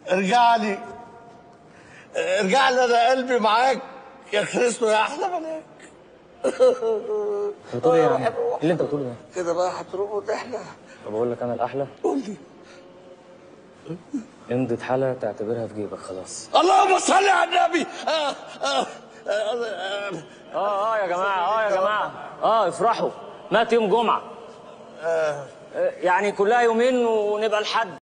ارجع لي ارجع لي انا قلبي معاك يا كريستو يا احلى ملاك انت بتقول ايه يا عم؟ ايه اللي انت بتقوله ده؟ كده بقى هتروح وتحلى طب اقول لك انا الاحلى قول لي امضة حالة تعتبرها في جيبك خلاص اللهم صل على النبي آه آه آه اه اه يا جماعة اه يا جماعة اه افرحوا مات يوم جمعة آه يعني كلها يومين ونبقى الحد